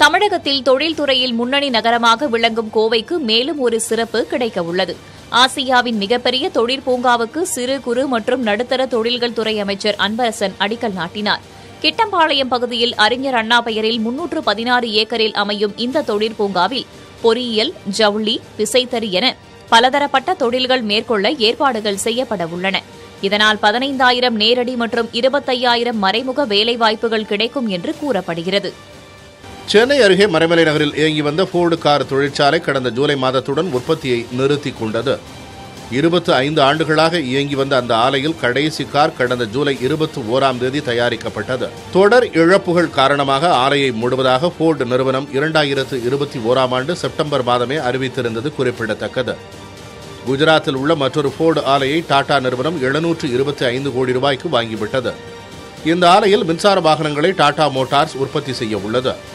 தமிழகத்தில் தொழில்துறையில் முன்னணி நகரமாக விளங்கும் கோவைக்கு மேலும் ஒரு சிறப்பு கிடைக்க உள்ளது ஆசியாவின் மிகப்பெரிய தொழிற்பூங்காவுக்கு சிறு குறு மற்றும் நடுத்தர தொழில்கள் துறை அமைச்சர் அன்பரசன் அடிக்கல் நாட்டினார் கிட்டம்பாளையம் பகுதியில் அறிஞர் அண்ணா பெயரில் முன்னூற்று பதினாறு ஏக்கரில் அமையும் இந்த தொழிற்பூங்காவில் பொறியியல் ஜவுளி விசைத்தறி என பலதரப்பட்ட தொழில்கள் மேற்கொள்ள ஏற்பாடுகள் செய்யப்பட உள்ளன இதனால் பதினைந்தாயிரம் நேரடி மற்றும் இருபத்தையாயிரம் மறைமுக வேலைவாய்ப்புகள் கிடைக்கும் என்று கூறப்படுகிறது சென்னை அருகே மறைமலை நகரில் இயங்கி வந்த ஃபோர்டு கார் தொழிற்சாலை கடந்த ஜூலை மாதத்துடன் உற்பத்தியை நிறுத்திக் கொண்டது இருபத்து ஐந்து ஆண்டுகளாக இயங்கி வந்த அந்த ஆலையில் கடைசி கார் கடந்த ஜூலை இருபத்தி ஓராம் தேதி தயாரிக்கப்பட்டது தொடர் இழப்புகள் காரணமாக ஆலையை மூடுவதாக ஃபோர்டு நிறுவனம் இரண்டாயிரத்து இருபத்தி ஓராம் ஆண்டு செப்டம்பர் மாதமே அறிவித்திருந்தது குறிப்பிடத்தக்கது குஜராத்தில் உள்ள மற்றொரு ஃபோர்டு ஆலையை டாடா நிறுவனம் எழுநூற்று இருபத்தி ஐந்து கோடி ரூபாய்க்கு வாங்கிவிட்டது இந்த ஆலையில் மின்சார வாகனங்களை டாடா மோட்டார்ஸ் உற்பத்தி செய்ய உள்ளது